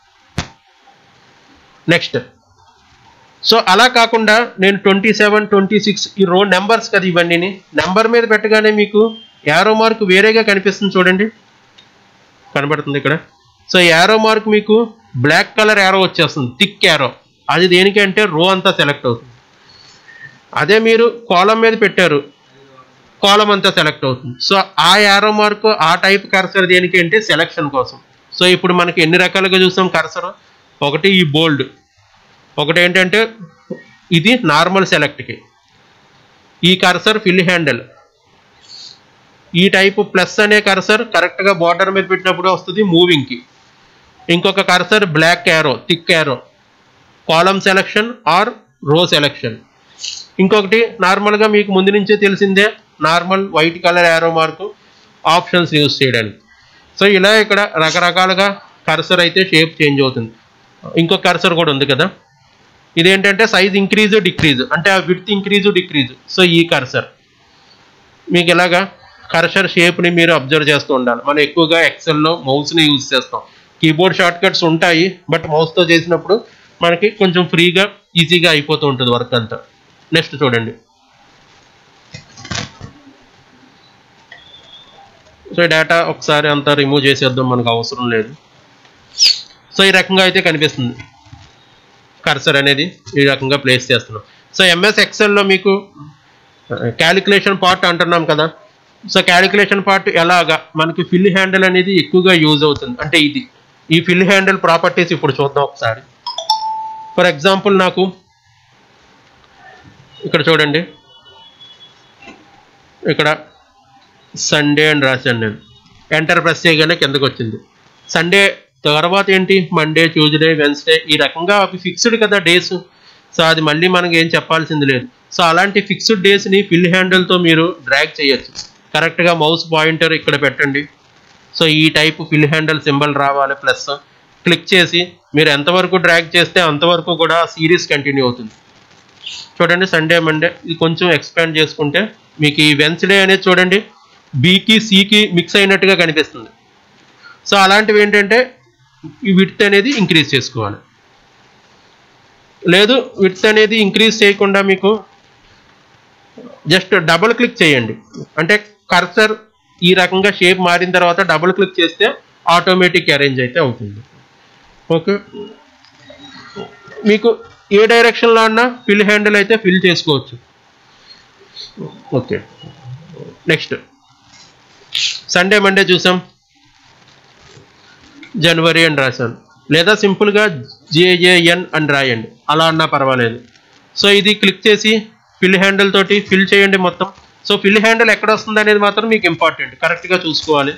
నెక్స్ట్ సో అలా కాకుండా నేను ట్వంటీ సెవెన్ ట్వంటీ సిక్స్ ఈ రో నెంబర్స్ కదా ఇవన్నీ నెంబర్ మీద పెట్టగానే మీకు యారో మార్క్ వేరేగా కనిపిస్తుంది చూడండి కనబడుతుంది ఇక్కడ సో యారో మార్క్ మీకు బ్లాక్ కలర్ యారో వచ్చేస్తుంది థిక్ యారో అది దేనికి అంటే రో అంతా సెలెక్ట్ అవుతుంది అదే మీరు కాలం మీద పెట్టారు కాలం అంతా సెలెక్ట్ అవుతుంది సో ఆ యారో మార్క్ ఆ టైప్ కర్సర్ దేనికి అంటే సెలెక్షన్ కోసం సో ఇప్పుడు మనకి ఎన్ని రకాలుగా చూసాం కర్సర్ ఒకటి ఈ బోల్డ్ ఒకటి ఏంటంటే ఇది నార్మల్ సెలెక్ట్కి ఈ కర్సర్ ఫిల్ హ్యాండిల్ ఈ టైప్ ప్లస్ అనే కర్సర్ కరెక్ట్గా బార్డర్ మీద పెట్టినప్పుడు వస్తుంది మూవింగ్కి ఇంకొక cursor black arrow thick arrow column selection or row selection ఇంకొకటి నార్మల్గా మీకు ముందు నుంచే తెలిసిందే normal white colour arrow mark options use చేయడానికి సో ఇలా ఇక్కడ రకరకాలుగా కర్సర్ అయితే షేప్ చేంజ్ అవుతుంది ఇంకొక కర్సర్ కూడా ఉంది కదా ఇదేంటంటే సైజ్ ఇంక్రీజ్ డిక్రీజ్ అంటే ఆ విడ్త్ ఇంక్రీజ్ డిక్రీజ్ సో ఈ కర్సర్ మీకు ఇలాగా కర్సర్ షేప్ని మీరు అబ్జర్వ్ చేస్తూ ఉండాలి మనం ఎక్కువగా ఎక్సెల్లో మౌస్ని యూజ్ చేస్తాం కీబోర్డ్ షార్ట్ కట్స్ ఉంటాయి బట్ మౌస్తో చేసినప్పుడు మనకి కొంచెం ఫ్రీగా ఈజీగా అయిపోతూ ఉంటుంది వర్క్ అంతా నెక్స్ట్ చూడండి సో ఈ డేటా ఒకసారి అంతా రిమూవ్ చేసేద్దాం మనకు అవసరం లేదు సో ఈ రకంగా అయితే కనిపిస్తుంది కర్సర్ అనేది ఈ రకంగా ప్లేస్ చేస్తున్నాం సో ఎంఎస్ ఎక్సెల్లో మీకు క్యాలిక్యులేషన్ పార్ట్ అంటున్నాం కదా సో క్యాలిక్యులేషన్ పార్ట్ ఎలాగా మనకి ఫిల్ హ్యాండిల్ అనేది ఎక్కువగా యూజ్ అవుతుంది అంటే ఇది ఈ ఫిల్ హ్యాండిల్ ప్రాపర్టీస్ ఇప్పుడు చూద్దాం ఒకసారి ఫర్ ఎగ్జాంపుల్ నాకు ఇక్కడ చూడండి ఇక్కడ సండే అని రాశాను నేను ఎంటర్ ప్రెస్ చేయగానే కిందకు వచ్చింది సండే తర్వాత ఏంటి మండే ట్యూస్డే వెన్స్డే ఈ రకంగా అవి ఫిక్స్డ్ కదా డేస్ సో అది మళ్ళీ మనకి ఏం చెప్పాల్సింది లేదు సో అలాంటి ఫిక్స్డ్ డేస్ని ఫిల్ హ్యాండిల్తో మీరు డ్రాగ్ చేయొచ్చు కరెక్ట్గా మౌస్ పాయింటర్ ఇక్కడ పెట్టండి సో ఈ టైప్ ఫిల్ హ్యాండిల్ సింబల్ రావాలి ప్లస్ క్లిక్ చేసి మీరు ఎంతవరకు డ్రాగ్ చేస్తే అంతవరకు కూడా సిరీస్ కంటిన్యూ అవుతుంది చూడండి సండే మండే ఇది కొంచెం ఎక్స్పాండ్ చేసుకుంటే మీకు ఈ వెన్స్డే అనేది చూడండి బీకి సికి మిక్స్ అయినట్టుగా కనిపిస్తుంది సో అలాంటివి ఏంటంటే ఈ విడ్త్ అనేది ఇంక్రీజ్ చేసుకోవాలి లేదు విడ్త్ అనేది ఇంక్రీజ్ చేయకుండా మీకు జస్ట్ డబుల్ క్లిక్ చేయండి అంటే కర్సర్ ఈ రకంగా షేప్ మారిన తర్వాత డబుల్ క్లిక్ చేస్తే ఆటోమేటిక్ అరేంజ్ అయితే అవుతుంది ఓకే మీకు ఏ డైరెక్షన్లో అన్నా ఫిల్ హ్యాండిల్ అయితే ఫిల్ చేసుకోవచ్చు ఓకే నెక్స్ట్ సండే మండే చూసాం జనవరి అని రాశాను లేదా సింపుల్గా జేఏఎన్ అని రాయండి అలా అన్నా పర్వాలేదు సో ఇది క్లిక్ చేసి ఫిల్ హ్యాండిల్ తోటి ఫిల్ చేయండి మొత్తం సో ఫిల్ హ్యాండిల్ ఎక్కడ వస్తుంది అనేది మాత్రం మీకు ఇంపార్టెంట్ కరెక్ట్గా చూసుకోవాలి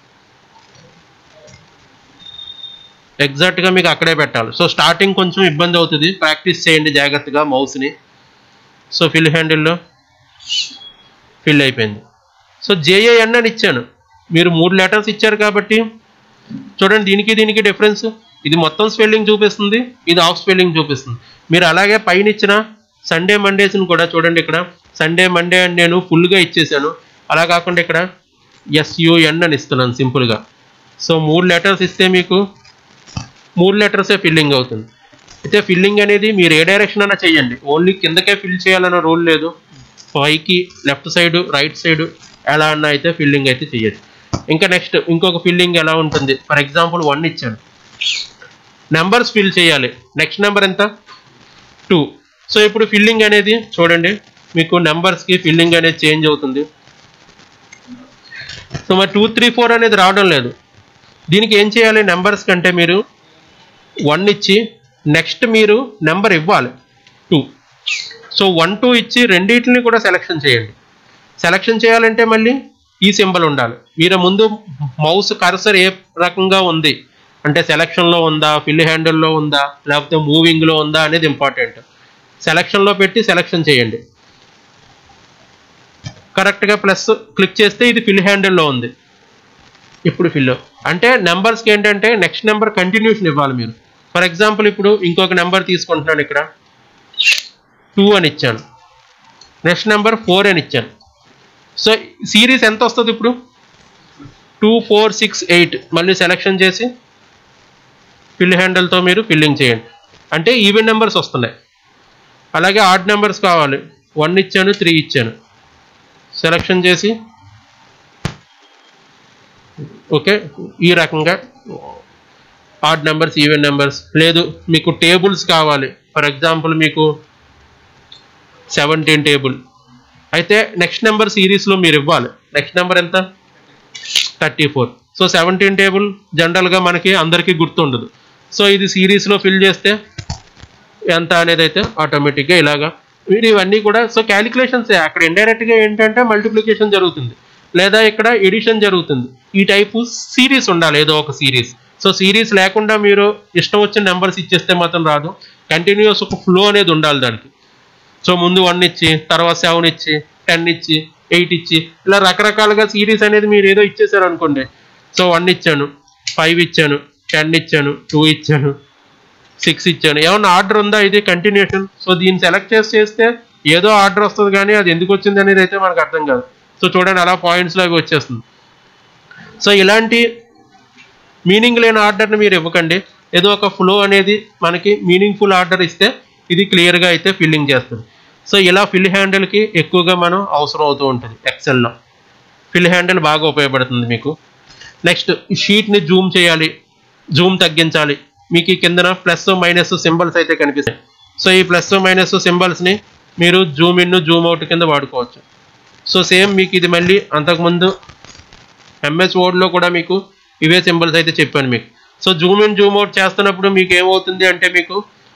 ఎగ్జాక్ట్గా మీకు అక్కడే పెట్టాలి సో స్టార్టింగ్ కొంచెం ఇబ్బంది అవుతుంది ప్రాక్టీస్ చేయండి జాగ్రత్తగా మౌస్ని సో ఫిల్ హ్యాండిల్లో ఫిల్ అయిపోయింది సో జేఏఎన్ అని ఇచ్చాను మీరు మూడు లెటర్స్ ఇచ్చారు కాబట్టి చూడండి దీనికి దీనికి డిఫరెన్స్ ఇది మొత్తం స్పెల్లింగ్ చూపిస్తుంది ఇది ఆఫ్ స్పెల్లింగ్ చూపిస్తుంది మీరు అలాగే పైన ఇచ్చిన సండే మండేస్ని కూడా చూడండి ఇక్కడ సండే మండే అని నేను ఫుల్గా ఇచ్చేసాను అలా కాకుండా ఇక్కడ ఎస్యుఎన్ అని ఇస్తున్నాను సింపుల్గా సో మూడు లెటర్స్ ఇస్తే మీకు మూడు లెటర్సే ఫిల్లింగ్ అవుతుంది అయితే ఫిల్లింగ్ అనేది మీరు ఏ డైరెక్షన్ అయినా చేయండి ఓన్లీ కిందకే ఫిల్ చేయాలన్న రూల్ లేదు పైకి లెఫ్ట్ సైడ్ రైట్ సైడ్ ఎలా అన్నా అయితే ఫిల్లింగ్ అయితే చేయొచ్చు ఇంకా నెక్స్ట్ ఇంకొక ఫిల్లింగ్ ఎలా ఉంటుంది ఫర్ ఎగ్జాంపుల్ వన్ ఇచ్చాను నెంబర్స్ ఫిల్ చేయాలి నెక్స్ట్ నెంబర్ ఎంత టూ సో ఇప్పుడు ఫిల్లింగ్ అనేది చూడండి మీకు నెంబర్స్కి ఫిల్లింగ్ అనేది చేంజ్ అవుతుంది సో మరి టూ త్రీ ఫోర్ అనేది రావడం లేదు దీనికి ఏం చేయాలి నెంబర్స్ కంటే మీరు వన్ ఇచ్చి నెక్స్ట్ మీరు నెంబర్ ఇవ్వాలి టూ సో వన్ టూ ఇచ్చి రెండింటిని కూడా సెలెక్షన్ చేయండి సెలెక్షన్ చేయాలంటే మళ్ళీ ఈ సింబల్ ఉండాలి మీరు ముందు మౌస్ కర్సర్ ఏ రకంగా ఉంది అంటే సెలక్షన్లో ఉందా ఫిల్ హ్యాండిల్లో ఉందా లేకపోతే మూవింగ్లో ఉందా అనేది ఇంపార్టెంట్ సెలక్షన్లో పెట్టి సెలక్షన్ చేయండి కరెక్ట్గా ప్లస్ క్లిక్ చేస్తే ఇది ఫిల్ హ్యాండిల్లో ఉంది ఇప్పుడు ఫిల్ అంటే నెంబర్స్కి ఏంటంటే నెక్స్ట్ నెంబర్ కంటిన్యూషన్ ఇవ్వాలి మీరు ఫర్ ఎగ్జాంపుల్ ఇప్పుడు ఇంకొక నెంబర్ తీసుకుంటున్నాను ఇక్కడ టూ అని ఇచ్చాను నెక్స్ట్ నెంబర్ ఫోర్ అని ఇచ్చాను సో సిరీస్ ఎంత వస్తుంది ఇప్పుడు టూ ఫోర్ సిక్స్ ఎయిట్ మళ్ళీ సెలెక్షన్ చేసి ఫిల్ హ్యాండిల్తో మీరు ఫిల్లింగ్ చేయండి అంటే ఈవెన్ నెంబర్స్ వస్తున్నాయి అలాగే ఆడ్ నెంబర్స్ కావాలి వన్ ఇచ్చాను త్రీ ఇచ్చాను సెలెక్షన్ చేసి ఓకే ఈ రకంగా ఆడ్ నెంబర్స్ ఈవెన్ నెంబర్స్ లేదు మీకు టేబుల్స్ కావాలి ఫర్ ఎగ్జాంపుల్ మీకు సెవెంటీన్ టేబుల్ అయితే నెక్స్ట్ నెంబర్ సిరీస్లో మీరు ఇవ్వాలి నెక్స్ట్ నెంబర్ ఎంత thirty four so seventeen table జనరల్గా మనకి అందరికీ గుర్తుండదు సో ఇది సిరీస్లో ఫిల్ చేస్తే ఎంత అనేది అయితే ఆటోమేటిక్గా ఇలాగా మీరు ఇవన్నీ కూడా సో క్యాలిక్యులేషన్స్ అక్కడ ఇండైరెక్ట్గా ఏంటంటే మల్టిప్లికేషన్ జరుగుతుంది లేదా ఇక్కడ ఎడిషన్ జరుగుతుంది ఈ టైపు సిరీస్ ఉండాలి ఏదో ఒక సిరీస్ సో సిరీస్ లేకుండా మీరు ఇష్టం వచ్చిన నెంబర్స్ ఇచ్చేస్తే మాత్రం రాదు కంటిన్యూస్ ఒక ఫ్లో అనేది ఉండాలి దానికి సో ముందు వన్ ఇచ్చి తర్వాత సెవెన్ ఇచ్చి టెన్ ఇచ్చి ఎయిట్ ఇచ్చి ఇలా రకరకాలుగా సిరీస్ అనేది మీరు ఏదో ఇచ్చేసారు అనుకోండి సో వన్ ఇచ్చాను ఫైవ్ ఇచ్చాను టెన్ ఇచ్చాను టూ ఇచ్చాను సిక్స్ ఇచ్చాను ఏమన్నా ఆర్డర్ ఉందా ఇది కంటిన్యూషన్ సో దీన్ని సెలెక్ట్ చేసి చేస్తే ఏదో ఆర్డర్ వస్తుంది కానీ అది ఎందుకు వచ్చింది అనేది అయితే మనకు అర్థం కాదు సో చూడండి అలా పాయింట్స్లో అవి వచ్చేస్తుంది సో ఇలాంటి మీనింగ్ లేని ఆర్డర్ని మీరు ఇవ్వకండి ఏదో ఒక ఫ్లో అనేది మనకి మీనింగ్ఫుల్ ఆర్డర్ ఇస్తే ఇది క్లియర్గా అయితే ఫిల్లింగ్ చేస్తుంది సో ఇలా ఫిల్ హ్యాండిల్కి ఎక్కువగా మనం అవసరం అవుతూ ఉంటుంది ఎక్సెల్లో ఫిల్ హ్యాండిల్ బాగా ఉపయోగపడుతుంది మీకు నెక్స్ట్ ఈ షీట్ని జూమ్ చేయాలి జూమ్ తగ్గించాలి మీకు ఈ కిందన ప్లస్ మైనస్ సింబల్స్ అయితే కనిపిస్తాయి సో ఈ ప్లస్ మైనస్ సింబల్స్ని మీరు జూమ్ ఇన్ జూమ్ అవుట్ కింద వాడుకోవచ్చు సో సేమ్ మీకు ఇది మళ్ళీ అంతకుముందు ఎంఎస్ వర్డ్లో కూడా మీకు ఇవే సింబల్స్ అయితే చెప్పాను మీకు so zoom in zoom out చేస్తున్నప్పుడు మీకు ఏమవుతుంది అంటే మీకు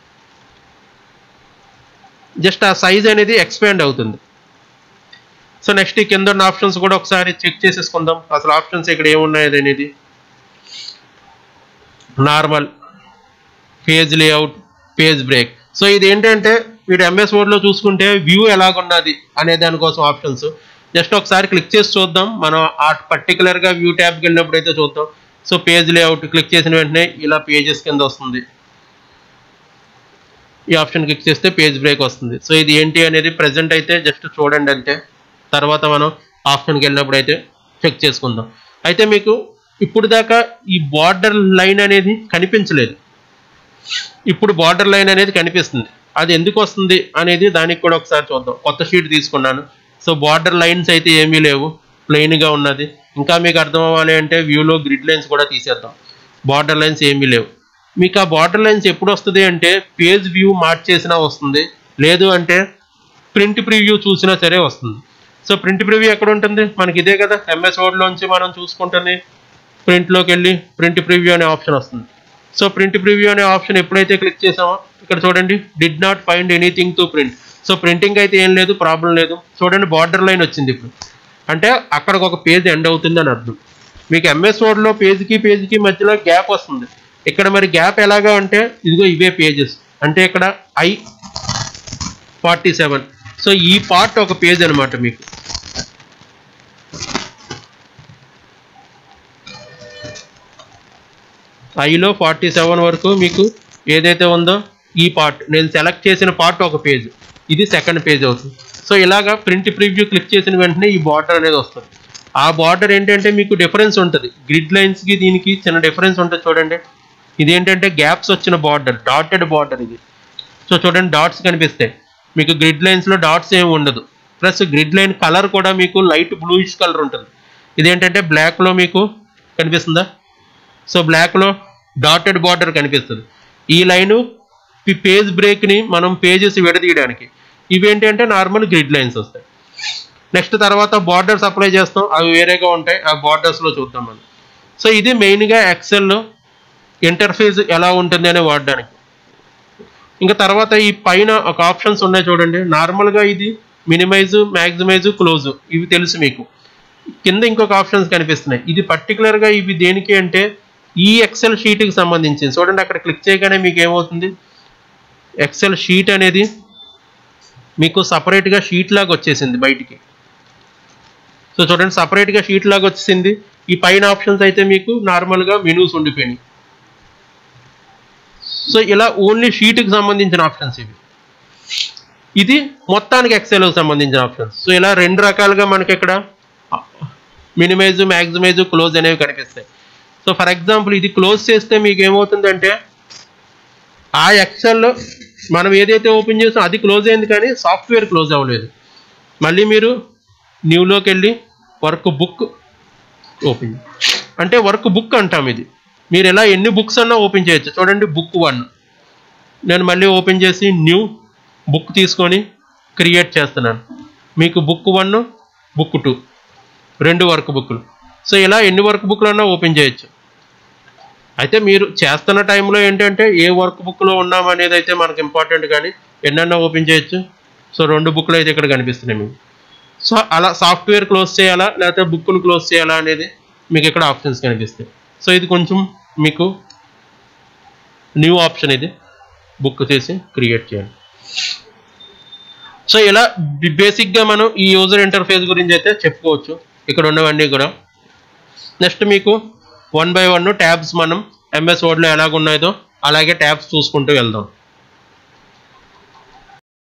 జస్ట్ ఆ సైజ్ అనేది ఎక్స్పాండ్ అవుతుంది సో నెక్స్ట్ ఈ కింద ఉన్న ఆప్షన్స్ కూడా ఒకసారి చెక్ చేసేసుకుందాం అసలు ఆప్షన్స్ ఇక్కడ ఏమున్నాయి అనేది normal page layout page break so ఇది ఏంటంటే మీరు ఎంఎస్ వర్డ్లో చూసుకుంటే వ్యూ ఎలాగున్నది అనే దానికోసం ఆప్షన్స్ జస్ట్ ఒకసారి క్లిక్ చేసి చూద్దాం మనం ఆ పర్టికులర్గా వ్యూ ట్యాబ్కి వెళ్ళినప్పుడు అయితే చూద్దాం సో పేజ్ లేఅవుట్ క్లిక్ చేసిన వెంటనే ఇలా పేజెస్ కింద వస్తుంది ఈ ఆప్షన్ క్లిక్ చేస్తే పేజ్ బ్రేక్ వస్తుంది సో ఇది ఏంటి అనేది ప్రజెంట్ అయితే జస్ట్ చూడండి అంతే తర్వాత మనం ఆప్షన్కి వెళ్ళినప్పుడు అయితే చెక్ చేసుకుందాం అయితే మీకు ఇప్పుడు దాకా ఈ బార్డర్ లైన్ అనేది కనిపించలేదు ఇప్పుడు బార్డర్ లైన్ అనేది కనిపిస్తుంది అది ఎందుకు వస్తుంది అనేది దానికి కూడా ఒకసారి చూద్దాం కొత్త షీట్ తీసుకున్నాను సో బార్డర్ లైన్స్ అయితే ఏమీ లేవు ప్లెయిన్గా ఉన్నది ఇంకా మీకు అర్థం అవ్వాలి అంటే వ్యూలో గ్రిడ్ లైన్స్ కూడా తీసేద్దాం బార్డర్ లైన్స్ ఏమీ లేవు మీకు ఆ బార్డర్ లైన్స్ ఎప్పుడు వస్తుంది అంటే పేజ్ వ్యూ మార్చేసినా వస్తుంది లేదు అంటే ప్రింట్ ప్రివ్యూ చూసినా సరే వస్తుంది సో ప్రింట్ ప్రివ్యూ ఎక్కడ ఉంటుంది మనకి ఇదే కదా ఎంఎస్ వర్డ్లోంచి మనం చూసుకుంటుంది ప్రింట్లోకి వెళ్ళి ప్రింట్ ప్రివ్యూ అనే ఆప్షన్ వస్తుంది సో ప్రింట్ ప్రివ్యూ అనే ఆప్షన్ ఎప్పుడైతే క్లిక్ చేసామో ఇక్కడ చూడండి did not find anything to print so printing అయితే ఏం లేదు ప్రాబ్లం లేదు చూడండి బార్డర్ లైన్ వచ్చింది ఇప్పుడు అంటే అక్కడికి ఒక పేజ్ ఎండ్ అవుతుంది అని అర్థం మీకు ఎంఎస్ వర్డ్లో పేజ్కి పేజ్కి మధ్యలో గ్యాప్ వస్తుంది ఇక్కడ మరి గ్యాప్ ఎలాగా అంటే ఇదిగో ఇవే పేజెస్ అంటే ఇక్కడ ఐ ఫార్టీ సెవెన్ సో ఈ పార్ట్ ఒక పేజ్ అనమాట మీకు ఐలో ఫార్టీ సెవెన్ వరకు మీకు ఏదైతే ఉందో ఈ పార్ట్ నేను సెలెక్ట్ చేసిన పార్ట్ ఒక పేజ్ ఇది సెకండ్ పేజ్ అవుతుంది సో ఇలాగా ప్రింట్ ప్రివ్యూ క్లిక్ చేసిన వెంటనే ఈ బార్డర్ అనేది వస్తుంది ఆ బార్డర్ ఏంటంటే మీకు డిఫరెన్స్ ఉంటుంది గ్రిడ్ లైన్స్కి దీనికి చిన్న డిఫరెన్స్ ఉంటుంది చూడండి ఇదేంటంటే గ్యాప్స్ వచ్చిన బార్డర్ డాటెడ్ బార్డర్ ఇది సో చూడండి డాట్స్ కనిపిస్తాయి మీకు గ్రిడ్ లైన్స్లో డాట్స్ ఏమి ఉండదు ప్లస్ గ్రిడ్ లైన్ కలర్ కూడా మీకు లైట్ బ్లూయిష్ కలర్ ఉంటుంది ఇదేంటంటే బ్లాక్లో మీకు కనిపిస్తుందా సో బ్లాక్లో డాటెడ్ బార్డర్ కనిపిస్తుంది ఈ లైను ఈ పేజ్ బ్రేక్ని మనం పేజెస్ విడదీయడానికి ఇవేంటంటే నార్మల్ గ్రిడ్ లైన్స్ వస్తాయి నెక్స్ట్ తర్వాత బార్డర్స్ అప్లై చేస్తాం అవి వేరేగా ఉంటాయి ఆ బార్డర్స్లో చూద్దాం మనం సో ఇది మెయిన్గా ఎక్సెల్లో ఇంటర్ఫేస్ ఎలా ఉంటుంది అని వాడడానికి ఇంకా తర్వాత ఈ పైన ఒక ఆప్షన్స్ ఉన్నాయి చూడండి నార్మల్గా ఇది మినిమైజ్ మ్యాక్సిమైజ్ క్లోజ్ ఇవి తెలుసు మీకు కింద ఇంకొక ఆప్షన్స్ కనిపిస్తున్నాయి ఇది పర్టికులర్గా ఇవి దేనికి అంటే ఈ ఎక్సెల్ షీట్కి సంబంధించింది చూడండి అక్కడ క్లిక్ చేయగానే మీకు ఏమవుతుంది ఎక్సెల్ షీట్ అనేది మీకు సపరేట్గా షీట్ లాగా వచ్చేసింది బయటికి సో చూడండి సపరేట్గా షీట్ లాగా వచ్చేసింది ఈ పైన ఆప్షన్స్ అయితే మీకు నార్మల్గా మెనూస్ ఉండిపోయినాయి సో ఇలా ఓన్లీ షీట్కి సంబంధించిన ఆప్షన్స్ ఇవి ఇది మొత్తానికి ఎక్సెల్కి సంబంధించిన ఆప్షన్స్ సో ఇలా రెండు రకాలుగా మనకి ఇక్కడ మినిమైజ్ మ్యాక్సిమైజ్ క్లోజ్ అనేవి కనిపిస్తాయి సో ఫర్ ఎగ్జాంపుల్ ఇది క్లోజ్ చేస్తే మీకు ఏమవుతుందంటే ఆ ఎక్సెల్లో మనం ఏదైతే ఓపెన్ చేసామో అది క్లోజ్ అయింది కానీ సాఫ్ట్వేర్ క్లోజ్ అవ్వలేదు మళ్ళీ మీరు న్యూలోకి వెళ్ళి వర్క్ బుక్ ఓపెన్ అంటే వర్క్ బుక్ అంటాం ఇది మీరు ఎలా ఎన్ని బుక్స్ అన్నా ఓపెన్ చేయొచ్చు చూడండి బుక్ వన్ నేను మళ్ళీ ఓపెన్ చేసి న్యూ బుక్ తీసుకొని క్రియేట్ చేస్తున్నాను మీకు బుక్ వన్ బుక్ టూ రెండు వర్క్ బుక్లు సో ఇలా ఎన్ని వర్క్ బుక్లు అన్నా ఓపెన్ చేయొచ్చు అయితే మీరు చేస్తున్న టైంలో ఏంటంటే ఏ వర్క్ బుక్లో ఉన్నాం అనేది అయితే మనకు ఇంపార్టెంట్ కానీ ఎన్నన్నా ఓపెన్ చేయొచ్చు సో రెండు బుక్లు అయితే ఇక్కడ కనిపిస్తున్నాయి మీకు సో అలా సాఫ్ట్వేర్ క్లోజ్ చేయాలా లేకపోతే బుక్ను క్లోజ్ చేయాలా అనేది మీకు ఇక్కడ ఆప్షన్స్ కనిపిస్తాయి సో ఇది కొంచెం మీకు న్యూ ఆప్షన్ ఇది బుక్ చేసి క్రియేట్ చేయండి సో ఇలా బేసిక్గా మనం ఈ యూజర్ ఇంటర్ఫేస్ గురించి అయితే చెప్పుకోవచ్చు ఇక్కడ ఉన్నవన్నీ కూడా నెక్స్ట్ మీకు వన్ బై వన్ ట్యాబ్స్ మనం ఎంఎస్ వర్డ్లో ఎలాగున్నాయో అలాగే ట్యాబ్స్ చూసుకుంటూ వెళ్దాం